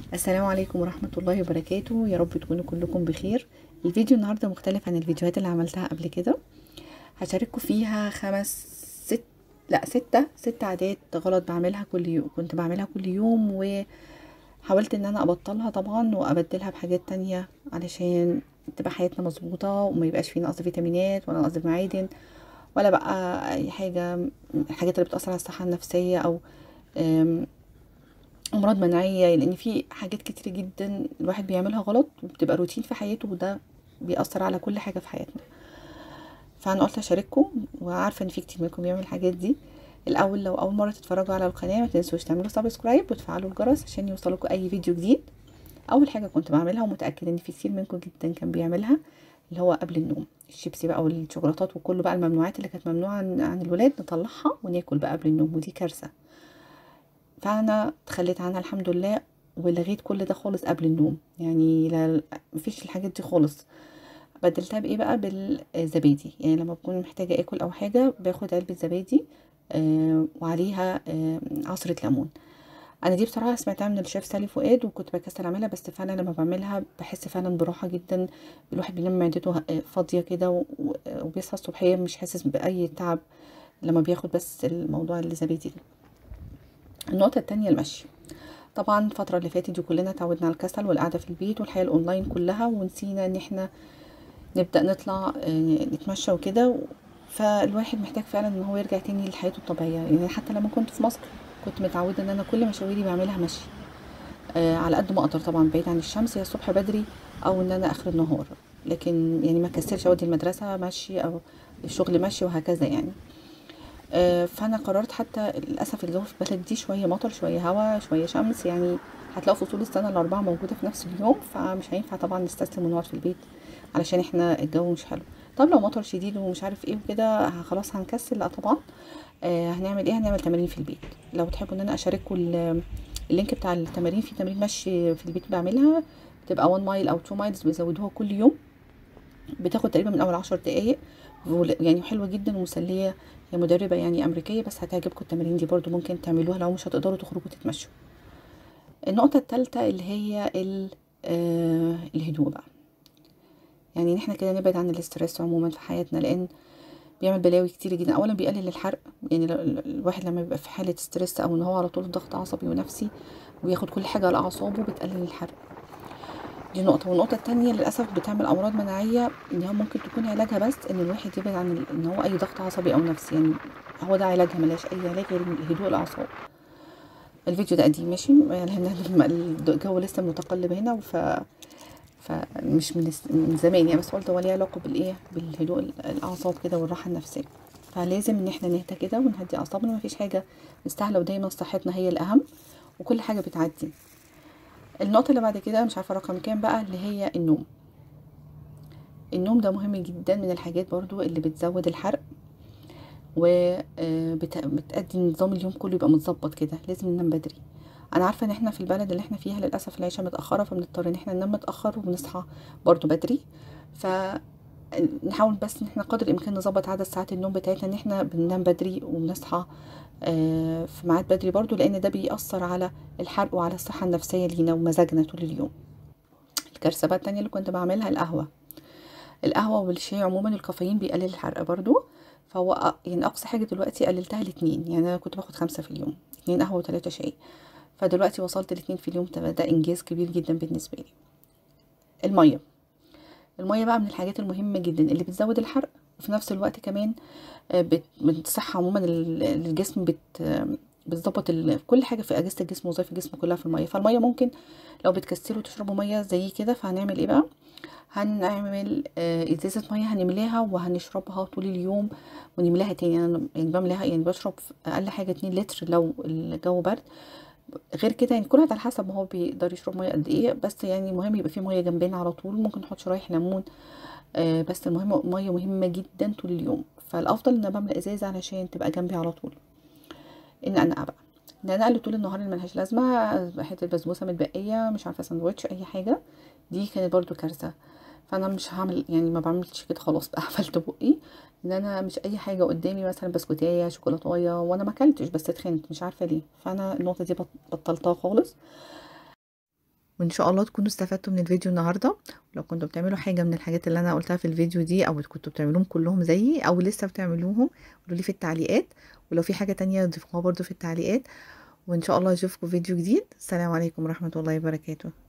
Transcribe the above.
السلام عليكم ورحمة الله وبركاته يا رب تكونوا كلكم بخير الفيديو النهاردة مختلف عن الفيديوهات اللي عملتها قبل كده هشارككم فيها خمس ست لا ستة ست عادات غلط بعملها كل يوم كنت بعملها كل يوم وحاولت ان انا ابطلها طبعا وابدلها بحاجات تانية علشان تبقى حياتنا مظبوطة وما يبقاش فيه نقص فيتامينات ولا نقص معادن ولا بقى اي حاجة الحاجات اللي بتأثر على الصحة النفسية او أم امراض مناعيه لان في حاجات كتير جدا الواحد بيعملها غلط وبتبقى روتين في حياته وده بيأثر على كل حاجه في حياتنا فانا قلت اشارككم وعارفه ان في كتير منكم بيعمل الحاجات دي الاول لو اول مره تتفرجوا على القناه ما تنسوش تعملوا سبسكرايب وتفعلوا الجرس عشان يوصلكم اي فيديو جديد اول حاجه كنت بعملها ومتاكده ان في كتير منكم جدا كان بيعملها اللي هو قبل النوم الشيبسي بقى والشوكولاتات وكله بقى الممنوعات اللي كانت ممنوعه عن الولاد نطلعها وناكل بقى قبل النوم ودي كارثه فانا تخليت عنها الحمد لله ولغيت كل ده خالص قبل النوم يعني لا مفيش الحاجات دي خالص بدلتها بايه بقى بالزبادي يعني لما بكون محتاجه اكل او حاجه باخد علبه زبادي آه وعليها آه عصره ليمون انا دي بصراحه سمعتها من الشيف سالي فؤاد وكنت بكسل اعملها بس فعلا لما بعملها بحس فعلا براحه جدا الواحد بينام معدته فاضيه كده وبيصحى الصبحيه مش حاسس باي تعب لما بياخد بس الموضوع الزبادي ده النقطة التانية المشي طبعا الفترة اللي فاتت دي كلنا تعودنا على الكسل والقعدة في البيت والحياة الاونلاين كلها ونسينا ان احنا نبدأ نطلع نتمشى وكده فالواحد محتاج فعلا ان هو يرجع تاني لحياته الطبيعية يعني حتى لما كنت في مصر كنت متعودة ان انا كل مشاويري بعملها مشي آه على قد ما اقدر طبعا بعيد عن الشمس يا الصبح بدري او ان انا اخر النهار لكن يعني ما كسلش اودي المدرسة مشي او الشغل مشي وهكذا يعني فانا قررت حتى للاسف الجو في البلد دي شويه مطر شويه هوا شويه شمس يعني هتلاقوا فصول السنه الاربعه موجوده في نفس اليوم فمش هينفع طبعا نستسلم ونقعد في البيت علشان احنا الجو مش حلو طب لو مطر شديد ومش عارف ايه وكده خلاص هنكسل لا طبعا آه هنعمل ايه هنعمل تمارين في البيت لو تحبوا ان انا اشارككم اللينك بتاع التمارين في تمارين مشي في البيت بعملها بتبقى 1 مايل او 2 مايلز بيزودوها كل يوم بتاخد تقريبا من اول عشر دقايق يعني حلوه جدا ومسليه هي مدربة يعني أمريكية بس هتعجبكم التمارين دي برضو ممكن تعملوها لو مش هتقدروا تخرجوا تتمشوا النقطة الثالثة اللي هي آه الهدوء بقى يعني ان احنا كده نبعد عن الاسترس عموما في حياتنا لان بيعمل بلاوي كتير جدا اولا بيقلل الحرق يعني الواحد لما بيبقى في حالة ستريس او ان هو على طول ضغط عصبي ونفسي وياخد كل حاجة على اعصابه بتقلل الحرق دي نقطة والنقطة التانية للأسف بتعمل أمراض مناعية إن هي ممكن تكون علاجها بس إن الواحد يبعد عن إن هو أي ضغط عصبي أو نفسي يعني هو ده علاجها ملاش أي علاج غير هدوء الأعصاب الفيديو ده قديم ماشي لأن الجو لسه متقلب هنا ف فمش من من زمان يعني بس قلت هو ليه علاقة بالإيه بالهدوء الأعصاب كده والراحة النفسية فلازم إن احنا نهدى كده ونهدي أعصابنا مفيش حاجة مستاهلة ودايما صحتنا هي الأهم وكل حاجة بتعدي النقطة اللي بعد كده مش عارفة رقم كام بقى اللي هي النوم النوم ده مهم جدا من الحاجات برضو اللي بتزود الحرق وبتأدي نظام اليوم كله يبقى متظبط كده لازم ننام بدري انا عارفه ان احنا في البلد اللي احنا فيها للاسف العيشه متاخره فبنضطر ان احنا ننام متاخر وبنصحى برضو بدري ف نحاول بس ان احنا قدر الامكان نظبط عدد ساعات النوم بتاعتنا ان احنا بننام بدري وبنصحى في ميعاد بدري برضو لان ده بيأثر على الحرق وعلى الصحة النفسية لينا ومزاجنا طول اليوم الكارثة بقى التانية اللي كنت بعملها القهوة القهوة والشاي عموما الكافيين بيقلل الحرق برضو فهو يعني اقصى حاجة دلوقتي قللتها لاتنين يعني انا كنت باخد خمسة في اليوم اتنين قهوة وتلاتة شاي فدلوقتي وصلت لاتنين في اليوم ده انجاز كبير جدا بالنسبة لي المية المية بقى من الحاجات المهمة جدا اللي بتزود الحرق وفي نفس الوقت كمان بتصحى عموما الجسم بت بتظبط كل حاجه في اجهزه الجسم وظائف الجسم كلها في الميه فالميه ممكن لو بتكسروا تشربوا ميه زي كده فهنعمل ايه بقى هنعمل ازازه ميه هنملاها وهنشربها طول اليوم ونملاها تاني انا يعني بملاها يعني بشرب اقل حاجه 2 لتر لو الجو برد غير كده يعني كل واحد على حسب ما هو بيقدر يشرب ميه قد ايه بس يعني المهم يبقى في ميه جنبنا على طول ممكن نحط شرايح ليمون آه بس المهم ميه مهمه جدا طول اليوم فالافضل ان انا بعمل ازازه علشان تبقى جنبي على طول النقنقه بقى النقنقه اللي طول النهار اللي ملهاش لازمه حته بسبوسه متبقيه مش عارفه ساندوتش اي حاجه دي كانت برضو كارثه فانا مش هعمل يعني ما بعملش كده خلاص بقى قفلت بقي ان انا مش اي حاجه قدامي مثلا بسكوتايه شوكولاتايه وانا ما اكلتش بس اتخنت مش عارفه ليه فانا النقطه دي بطلتها خالص وان شاء الله تكونوا استفدتوا من الفيديو النهارده ولو كنتوا بتعملوا حاجه من الحاجات اللي انا قلتها في الفيديو دي او كنتوا بتعملوهم كلهم زيي او لسه بتعملوهم قولوا لي في التعليقات ولو في حاجه تانية ضيفوها برضو في التعليقات وان شاء الله اشوفكم فيديو جديد السلام عليكم ورحمه الله وبركاته